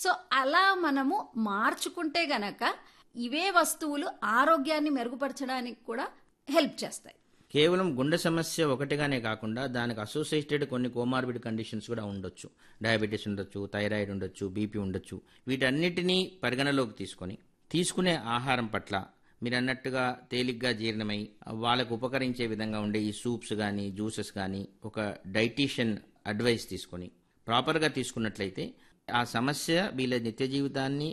so అలా మనము మార్చుకుంటే గనక ఇవే వస్తువులు ఆరోగ్యాన్ని మెరుగుపరచడానికి కూడా హెల్ప్ చేస్తాయి కేవలం గుండె సమస్య ఒకటిగానే కాకుండా దానికి అసోసియేటెడ్ కొన్ని కోమార్బిడ్ కండిషన్స్ కూడా ఉండొచ్చు డయాబెటీస్ ఉండొచ్చు థైరాయిడ్ ఉండొచ్చు బీపీ ఉండొచ్చు వీటన్నిటినీ పరిగణలోకి తీసుకొని తీసుకునే ఆహారం పట్ల మీరు అన్నట్టుగా తేలిగ్గా జీర్ణమై వాళ్ళకు ఉపకరించే విధంగా ఉండే ఈ సూప్స్ కానీ జ్యూసెస్ కానీ ఒక డైటీషియన్ అడ్వైస్ తీసుకొని ప్రాపర్గా తీసుకున్నట్లయితే ఆ సమస్య వీళ్ళ నిత్య జీవితాన్ని